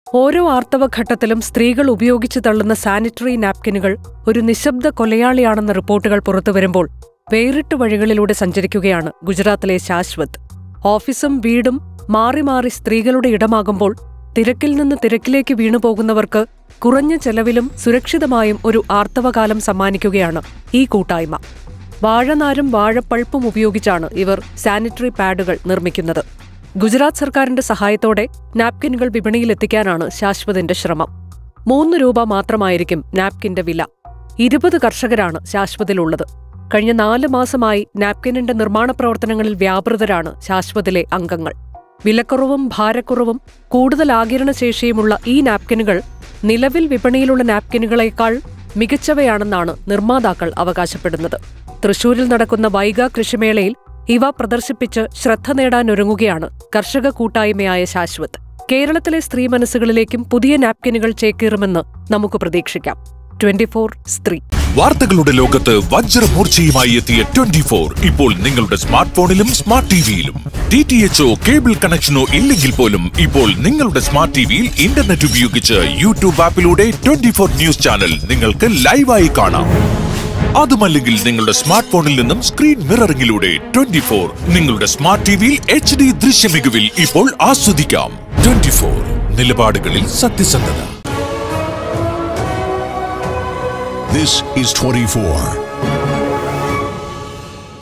ഓരോ ആർത്തവ ഘട്ടത്തിലും സ്ത്രീകൾ ഉപയോഗിച്ചു തള്ളുന്ന സാനിറ്ററി നാപ്കിനുകൾ ഒരു നിശബ്ദ കൊലയാളിയാണെന്ന റിപ്പോർട്ടുകൾ പുറത്തുവരുമ്പോൾ വേറിട്ട വഴികളിലൂടെ സഞ്ചരിക്കുകയാണ് ഗുജറാത്തിലെ ശാശ്വത് ഓഫീസും വീടും മാറി മാറി സ്ത്രീകളുടെ ഇടമാകുമ്പോൾ തിരക്കിൽ നിന്ന് തിരക്കിലേക്ക് വീണുപോകുന്നവർക്ക് കുറഞ്ഞ ചെലവിലും സുരക്ഷിതമായും ഒരു ആർത്തവകാലം സമ്മാനിക്കുകയാണ് ഈ കൂട്ടായ്മ വാഴനാരും വാഴപ്പൾപ്പും ഉപയോഗിച്ചാണ് ഇവർ സാനിറ്ററി പാഡുകൾ നിർമ്മിക്കുന്നത് ഗുജറാത്ത് സർക്കാരിന്റെ സഹായത്തോടെ നാപ്കിനുകൾ വിപണിയിലെത്തിക്കാനാണ് ശാശ്വതിന്റെ ശ്രമം മൂന്ന് രൂപ മാത്രമായിരിക്കും നാപ്കിന്റെ വില ഇരുപത് കർഷകരാണ് ശാശ്വതിലുള്ളത് കഴിഞ്ഞ നാല് മാസമായി നാപ്കിനിന്റെ നിർമ്മാണ പ്രവർത്തനങ്ങളിൽ വ്യാപൃതരാണ് ശാശ്വതിലെ അംഗങ്ങൾ വിലക്കുറവും ഭാരക്കുറവും കൂടുതൽ ആകിരണശേഷിയുമുള്ള ഈ നാപ്കിനുകൾ നിലവിൽ വിപണിയിലുള്ള നാപ്കിനുകളേക്കാൾ മികച്ചവയാണെന്നാണ് നിർമ്മാതാക്കൾ അവകാശപ്പെടുന്നത് തൃശൂരിൽ നടക്കുന്ന വൈഗ കൃഷിമേളയിൽ ഇവ പ്രദർശിപ്പിച്ച് ശ്രദ്ധ നേടാനൊരുങ്ങുകയാണ് കർഷക കൂട്ടായ്മയായ ശാശ്വത് കേരളത്തിലെ സ്ത്രീ മനസ്സുകളിലേക്കും പുതിയ നാപ്കിനുകൾ ചേക്കേറുമെന്ന് നമുക്ക് പ്രതീക്ഷിക്കാം ട്വന്റിഫോർ സ്ത്രീ വാർത്തകളുടെ ലോകത്ത് വജ്രമൂർച്ചയുമായി എത്തിയ ട്വന്റി ഫോർ ഇപ്പോൾ നിങ്ങളുടെ സ്മാർട്ട് ഫോണിലും സ്മാർട്ട് ടിവിയിലും ഡി ടി എച്ച്ഒ കേബിൾ കണക്ഷനോ ഇല്ലെങ്കിൽ പോലും ഇപ്പോൾ നിങ്ങളുടെ സ്മാർട്ട് ടിവിയിൽ ഇന്റർനെറ്റ് ഉപയോഗിച്ച് യൂട്യൂബ് ആപ്പിലൂടെ ട്വന്റി ഫോർ ന്യൂസ് ചാനൽ നിങ്ങൾക്ക് ലൈവായി കാണാം അതുമല്ലെങ്കിൽ നിങ്ങളുടെ സ്മാർട്ട് ഫോണിൽ നിന്നും സ്ക്രീൻ മിററിംഗിലൂടെ ട്വന്റി ഫോർ നിങ്ങളുടെ സ്മാർട്ട് ടിവിയിൽ എച്ച് ഡി ദൃശ്യമികവിൽ ഇപ്പോൾ ആസ്വദിക്കാം ട്വന്റി ഫോർ നിലപാടുകളിൽ സത്യസന്ധത This is 24.